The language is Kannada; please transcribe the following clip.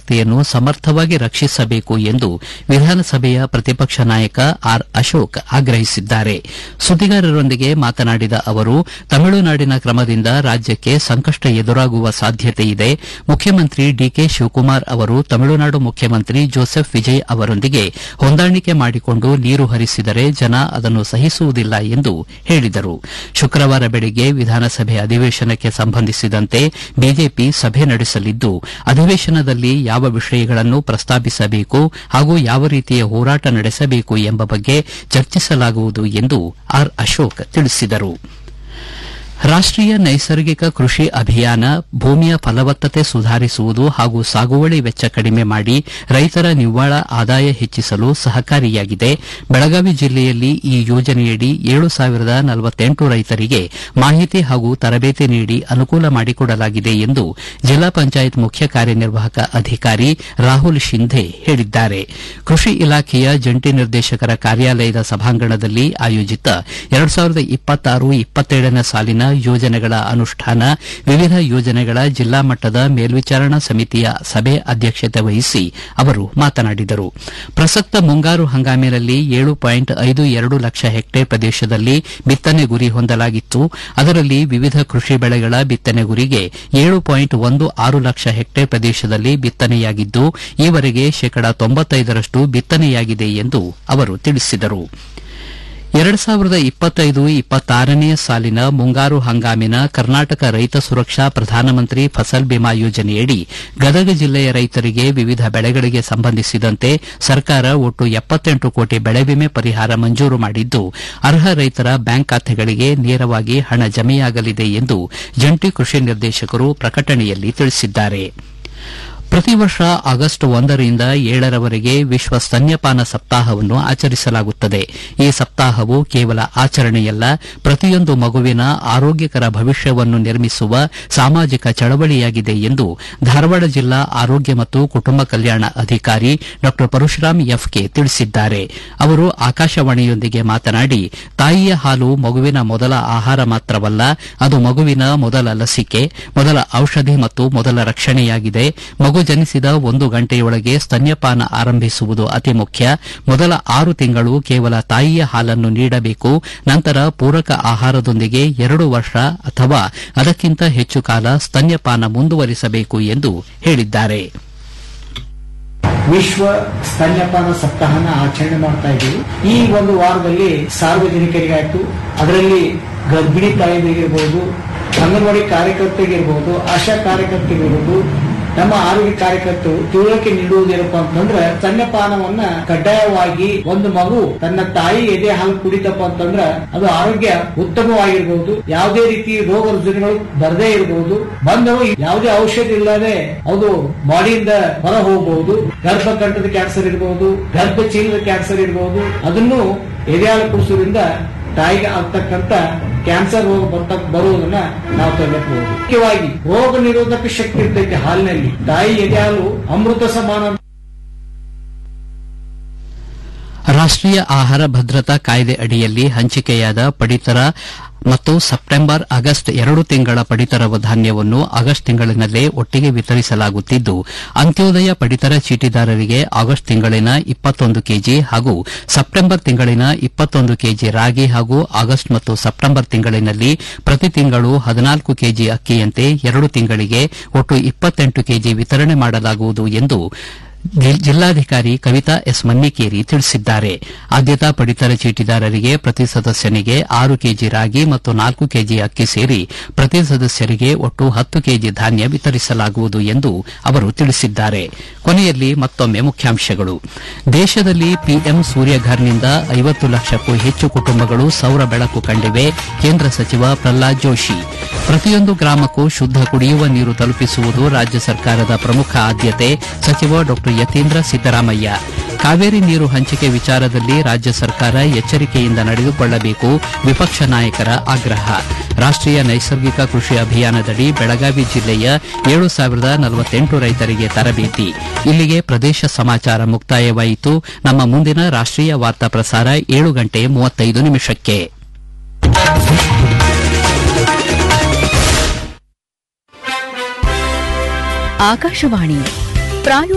ಹಿತಾಸಕ್ತಿಯನ್ನು ಸಮರ್ಥವಾಗಿ ರಕ್ಷಿಸಬೇಕು ಎಂದು ವಿಧಾನಸಭೆಯ ಪ್ರತಿಪಕ್ಷ ನಾಯಕ ಆರ್ ಅಶೋಕ್ ಆಗ್ರಹಿಸಿದ್ದಾರೆ ಸುದ್ದಿಗಾರರೊಂದಿಗೆ ಮಾತನಾಡಿದ ಅವರು ತಮಿಳುನಾಡಿನ ಕ್ರಮದಿಂದ ರಾಜ್ಯಕ್ಕೆ ಸಂಕಷ್ಟ ಎದುರಾಗುವ ಸಾಧ್ಯತೆ ಇದೆ ಮುಖ್ಯಮಂತ್ರಿ ಡಿಕೆ ಶಿವಕುಮಾರ್ ಅವರು ತಮಿಳುನಾಡು ಮುಖ್ಯಮಂತ್ರಿ ಜೋಸೆಫ್ ವಿಜಯ್ ಅವರೊಂದಿಗೆ ಹೊಂದಾಣಿಕೆ ಮಾಡಿಕೊಂಡು ನೀರು ಹರಿಸಿದರೆ ಜನ ಅದನ್ನು ಸಹಿಸುವುದಿಲ್ಲ ಎಂದು ಹೇಳಿದರು ಶುಕ್ರವಾರ ಬೆಳಗ್ಗೆ ವಿಧಾನಸಭೆ ಅಧಿವೇಶನಕ್ಕೆ ಸಂಬಂಧಿಸಿದಂತೆ ಬಿಜೆಪಿ ಸಭೆ ನಡೆಸಲಿದ್ದು ಅಧಿವೇಶನದಲ್ಲಿ ಯಾವ ವಿಷಯಗಳನ್ನು ಪ್ರಸ್ತಾಪಿಸಬೇಕು ಹಾಗೂ ಯಾವ ರೀತಿಯ ಹೋರಾಟ ನಡೆಸಬೇಕು ಎಂಬ ಬಗ್ಗೆ ಚರ್ಚಿಸಲಾಗುವುದು ಎಂದು ಆರ್ ಅಶೋಕ್ ತಿಳಿಸಿದರು ರಾಷ್ಟೀಯ ನೈಸರ್ಗಿಕ ಕೃಷಿ ಅಭಿಯಾನ ಭೂಮಿಯ ಫಲವತ್ತತೆ ಸುಧಾರಿಸುವುದು ಹಾಗೂ ಸಾಗುವಳಿ ವೆಚ್ಚ ಕಡಿಮೆ ಮಾಡಿ ರೈತರ ನಿವ್ವಳ ಆದಾಯ ಹೆಚ್ಚಿಸಲು ಸಹಕಾರಿಯಾಗಿದೆ ಬೆಳಗಾವಿ ಜಿಲ್ಲೆಯಲ್ಲಿ ಈ ಯೋಜನೆಯಡಿ ಏಳು ಸಾವಿರದ ನಲವತ್ತೆಂಟು ರೈತರಿಗೆ ಮಾಹಿತಿ ಹಾಗೂ ತರಬೇತಿ ನೀಡಿ ಅನುಕೂಲ ಮಾಡಿಕೊಡಲಾಗಿದೆ ಎಂದು ಜಿಲ್ಲಾ ಪಂಚಾಯತ್ ಮುಖ್ಯ ಕಾರ್ಯನಿರ್ವಾಹಕ ಅಧಿಕಾರಿ ರಾಹುಲ್ ಶಿಂಧೆ ಹೇಳಿದ್ದಾರೆ ಕೃಷಿ ಇಲಾಖೆಯ ಜಂಟಿ ನಿರ್ದೇಶಕರ ಕಾರ್ಯಾಲಯದ ಸಭಾಂಗಣದಲ್ಲಿ ಆಯೋಜಿತ ಎರಡು ಸಾವಿರದ ಇಪ್ಪತ್ತಾರು ಇಪ್ಪತ್ತೇಳನೇ ಸಾಲಿನ ಯೋಜನೆಗಳ ಅನುಷ್ಠಾನ ವಿವಿಧ ಯೋಜನೆಗಳ ಜಿಲ್ಲಾ ಮಟ್ಟದ ಮೇಲ್ವಿಚಾರಣಾ ಸಮಿತಿಯ ಸಭೆ ಅಧ್ಯಕ್ಷತೆ ವಹಿಸಿ ಅವರು ಮಾತನಾಡಿದರು ಪ್ರಸಕ್ತ ಮುಂಗಾರು ಹಂಗಾಮಿನಲ್ಲಿ ಏಳು ಪಾಯಿಂಟ್ ಐದು ಎರಡು ಲಕ್ಷ ಹೆಕ್ಟೇರ್ ಪ್ರದೇಶದಲ್ಲಿ ಬಿತ್ತನೆ ಗುರಿ ಹೊಂದಲಾಗಿತ್ತು ಅದರಲ್ಲಿ ವಿವಿಧ ಕೃಷಿ ಬೆಳೆಗಳ ಬಿತ್ತನೆ ಗುರಿಗೆ ಏಳು ಪಾಯಿಂಟ್ ಒಂದು ಆರು ಲಕ್ಷ ಹೆಕ್ಟೇರ್ ಪ್ರದೇಶದಲ್ಲಿ ಬಿತ್ತನೆಯಾಗಿದ್ದು ಈವರೆಗೆ ಶೇಕಡಾ ತೊಂಬತ್ತೈದರಷ್ಟು ಬಿತ್ತನೆಯಾಗಿದೆ ಎಂದು ಅವರು ತಿಳಿಸಿದರು ಎರಡು ಸಾವಿರದ ಇಪ್ಪತ್ತೈದು ಇಪ್ಪತ್ತಾರನೇ ಸಾಲಿನ ಮುಂಗಾರು ಹಂಗಾಮಿನ ಕರ್ನಾಟಕ ರೈತ ಸುರಕ್ಷಾ ಪ್ರಧಾನಮಂತ್ರಿ ಫಸಲ್ ಬಿಮಾ ಯೋಜನೆಯಡಿ ಗದಗ ಜಿಲ್ಲೆಯ ರೈತರಿಗೆ ವಿವಿಧ ಬೆಳೆಗಳಿಗೆ ಸಂಬಂಧಿಸಿದಂತೆ ಸರ್ಕಾರ ಒಟ್ಟು ಎಪ್ಪತ್ತೆಂಟು ಕೋಟಿ ಬೆಳೆ ವಿಮೆ ಪರಿಹಾರ ಮಂಜೂರು ಮಾಡಿದ್ದು ಅರ್ಹ ರೈತರ ಬ್ಯಾಂಕ್ ಖಾತೆಗಳಿಗೆ ನೇರವಾಗಿ ಹಣ ಜಮೆಯಾಗಲಿದೆ ಎಂದು ಜಂಟಿ ಕೃಷಿ ನಿರ್ದೇಶಕರು ಪ್ರಕಟಣೆಯಲ್ಲಿ ತಿಳಿಸಿದ್ದಾರೆ ಪ್ರತಿ ವರ್ಷ ಆಗಸ್ಟ್ ಒಂದರಿಂದ ಏಳರವರೆಗೆ ವಿಶ್ವ ಸ್ತನ್ಯಪಾನ ಸಪ್ತಾಹವನ್ನು ಆಚರಿಸಲಾಗುತ್ತದೆ ಈ ಸಪ್ತಾಹವು ಕೇವಲ ಆಚರಣೆಯಲ್ಲ ಪ್ರತಿಯೊಂದು ಮಗುವಿನ ಆರೋಗ್ಯಕರ ಭವಿಷ್ಯವನ್ನು ನಿರ್ಮಿಸುವ ಸಾಮಾಜಿಕ ಚಳವಳಿಯಾಗಿದೆ ಎಂದು ಧಾರವಾಡ ಜಿಲ್ಲಾ ಆರೋಗ್ಯ ಮತ್ತು ಕುಟುಂಬ ಕಲ್ಯಾಣ ಅಧಿಕಾರಿ ಡಾ ಪರಶುರಾಮ್ ಎಫ್ಕೆ ತಿಳಿಸಿದ್ದಾರೆ ಅವರು ಆಕಾಶವಾಣಿಯೊಂದಿಗೆ ಮಾತನಾಡಿ ತಾಯಿಯ ಹಾಲು ಮಗುವಿನ ಮೊದಲ ಆಹಾರ ಮಾತ್ರವಲ್ಲ ಅದು ಮಗುವಿನ ಮೊದಲ ಲಸಿಕೆ ಮೊದಲ ಔಷಧಿ ಮತ್ತು ಮೊದಲ ರಕ್ಷಣೆಯಾಗಿದೆ ಮಗು ಜನಿಸಿದ ಒಂದು ಗಂಟೆಯೊಳಗೆ ಸ್ತನ್ಯಪಾನ ಆರಂಭಿಸುವುದು ಅತಿ ಮುಖ್ಯ ಮೊದಲ ಆರು ತಿಂಗಳು ಕೇವಲ ತಾಯಿಯ ಹಾಲನ್ನು ನೀಡಬೇಕು ನಂತರ ಪೂರಕ ಆಹಾರದೊಂದಿಗೆ ಎರಡು ವರ್ಷ ಅಥವಾ ಅದಕ್ಕಿಂತ ಹೆಚ್ಚು ಕಾಲ ಸ್ತನ್ಯಪಾನ ಮುಂದುವರಿಸಬೇಕು ಎಂದು ಹೇಳಿದ್ದಾರೆ ವಿಶ್ವ ಸ್ತನ್ಯಪಾನ ಸಪ್ತಾಹನ ಆಚರಣೆ ಮಾಡ್ತಾ ಇದ್ದೀವಿ ಈ ಒಂದು ವಾರದಲ್ಲಿ ಸಾರ್ವಜನಿಕರಿಗಾಯ್ತು ಅದರಲ್ಲಿ ಗರ್ಭಿಣಿ ತಾಯಿಗಳಿರ್ಬೋದು ಅಂಗನವಾಡಿ ಕಾರ್ಯಕರ್ತರಿಗಿರ್ಬೋದು ಆಶಾ ಕಾರ್ಯಕರ್ತರಿಗಿರ್ಬೋದು ನಮ್ಮ ಆರೋಗ್ಯ ಕಾರ್ಯಕರ್ತರು ತಿಳುವಳಿಕೆ ನೀಡುವುದೇನಪ್ಪ ಅಂತಂದ್ರೆ ಸ್ತನ್ಯಪಾನವನ್ನ ಕಡ್ಡಾಯವಾಗಿ ಒಂದು ಮಗು ತನ್ನ ತಾಯಿ ಎದೆ ಹಾಲು ಕುಡಿತಪ್ಪ ಅಂತಂದ್ರ ಅದು ಆರೋಗ್ಯ ಉತ್ತಮವಾಗಿರ್ಬಹುದು ಯಾವುದೇ ರೀತಿ ರೋಗ ರುಜಿನಗಳು ಬರದೇ ಇರಬಹುದು ಬಂದವು ಯಾವುದೇ ಔಷಧಿ ಇಲ್ಲದೆ ಅದು ಬಾಡಿಯಿಂದ ಹೊರ ಹೋಗಬಹುದು ಗರ್ಭಕಂಠದ ಕ್ಯಾನ್ಸರ್ ಇರಬಹುದು ಗರ್ಭ ಚೀಲದ ಕ್ಯಾನ್ಸರ್ ಇರಬಹುದು ಅದನ್ನು ಎದೆ ಹಾಲು ಕುಡಿಸೋದ್ರಿಂದ ತಾಯಿಗೆ ಆಗ್ತಕ್ಕಂತ ಕ್ಯಾನ್ಸರ್ ರೋಗ ಬರ್ತ ಬರುವುದನ್ನ ನಾವು ತಡೆಗಟ್ಟಬಹುದು ಮುಖ್ಯವಾಗಿ ರೋಗ ನಿರೋಧಕ ಶಕ್ತಿ ಇರ್ತೈತೆ ಹಾಲಿನಲ್ಲಿ ತಾಯಿ ಎದೆ ಹಾಲು ಅಮೃತ ಸಮಾನ ರಾಷ್ಟೀಯ ಆಹಾರ ಭದ್ರತಾ ಕಾಯ್ದೆ ಅಡಿಯಲ್ಲಿ ಹಂಚಿಕೆಯಾದ ಪಡಿತರ ಮತ್ತು ಸೆಪ್ಟೆಂಬರ್ ಆಗಸ್ಟ್ ಎರಡು ತಿಂಗಳ ಪಡಿತರ ಧಾನ್ಯವನ್ನು ಆಗಸ್ಟ್ ತಿಂಗಳಿನಲ್ಲೇ ಒಟ್ಟಿಗೆ ವಿತರಿಸಲಾಗುತ್ತಿದ್ದು ಅಂತ್ಯೋದಯ ಪಡಿತರ ಚೀಟಿದಾರರಿಗೆ ಆಗಸ್ಟ್ ತಿಂಗಳಿನ ಇಪ್ಪತ್ತೊಂದು ಕೆಜಿ ಹಾಗೂ ಸೆಪ್ಟೆಂಬರ್ ತಿಂಗಳಿನ ಇಪ್ಪತ್ತೊಂದು ಕೆಜಿ ರಾಗಿ ಹಾಗೂ ಆಗಸ್ಟ್ ಮತ್ತು ಸೆಪ್ಟೆಂಬರ್ ತಿಂಗಳಿನಲ್ಲಿ ಪ್ರತಿ ತಿಂಗಳು ಹದಿನಾಲ್ಕು ಕೆಜಿ ಅಕ್ಕಿಯಂತೆ ಎರಡು ತಿಂಗಳಿಗೆ ಒಟ್ಟು ಇಪ್ಪತ್ತೆಂಟು ಕೆಜಿ ವಿತರಣೆ ಮಾಡಲಾಗುವುದು ಎಂದು ಜಿಲ್ಲಾಧಿಕಾರಿ ಕವಿತಾ ಎಸ್ ಮನ್ನಿಕೇರಿ ತಿಳಿಸಿದ್ದಾರೆ ಆದ್ಯತಾ ಪಡಿತರ ಚೀಟಿದಾರರಿಗೆ ಪ್ರತಿ ಸದಸ್ಯನಿಗೆ ಆರು ಕೆಜಿ ರಾಗಿ ಮತ್ತು ನಾಲ್ಕು ಕೆಜಿ ಅಕ್ಕಿ ಸೇರಿ ಪ್ರತಿ ಸದಸ್ಯರಿಗೆ ಒಟ್ಟು ಹತ್ತು ಕೆಜಿ ಧಾನ್ಯ ವಿತರಿಸಲಾಗುವುದು ಎಂದು ಅವರು ತಿಳಿಸಿದ್ದಾರೆ ಕೊನೆಯಲ್ಲಿ ಮತ್ತೊಮ್ಮೆ ಮುಖ್ಯಾಂಶಗಳು ದೇಶದಲ್ಲಿ ಪಿಎಂ ಸೂರ್ಯಘರ್ನಿಂದ ಐವತ್ತು ಲಕ್ಷಕ್ಕೂ ಹೆಚ್ಚು ಕುಟುಂಬಗಳು ಸೌರ ಬೆಳಕು ಕಂಡಿವೆ ಕೇಂದ್ರ ಸಚಿವ ಪ್ರಹ್ಲಾದ್ ಜೋಶಿ ಪ್ರತಿಯೊಂದು ಗ್ರಾಮಕ್ಕೂ ಶುದ್ದ ಕುಡಿಯುವ ನೀರು ತಲುಪಿಸುವುದು ರಾಜ್ಯ ಸರ್ಕಾರದ ಪ್ರಮುಖ ಆದ್ಯತೆ ಸಚಿವ ಡಾ ಯತೀಂದ್ರ ಸಿದ್ದರಾಮಯ್ಯ ಕಾವೇರಿ ನೀರು ಹಂಚಿಕೆ ವಿಚಾರದಲ್ಲಿ ರಾಜ್ಯ ಸರ್ಕಾರ ಎಚ್ಚರಿಕೆಯಿಂದ ನಡೆದುಕೊಳ್ಳಬೇಕು ವಿಪಕ್ಷ ನಾಯಕರ ಆಗ್ರಹ ರಾಷ್ಟೀಯ ನೈಸರ್ಗಿಕ ಕೃಷಿ ಅಭಿಯಾನದಡಿ ಬೆಳಗಾವಿ ಜಿಲ್ಲೆಯ ಏಳು ಸಾವಿರದ ನಲವತ್ತೆಂಟು ರೈತರಿಗೆ ತರಬೇತಿ ಇಲ್ಲಿಗೆ ಪ್ರದೇಶ ಸಮಾಚಾರ ಮುಕ್ತಾಯವಾಯಿತು ನಮ್ಮ ಮುಂದಿನ ರಾಷ್ಟೀಯ ವಾರ್ತಾ ಪ್ರಸಾರ ಏಳು ಗಂಟೆ ಮೂವತ್ತೈದು ನಿಮಿಷಕ್ಕೆ ಆಕಾಶವಾಣಿ ಪ್ರಾಯೋ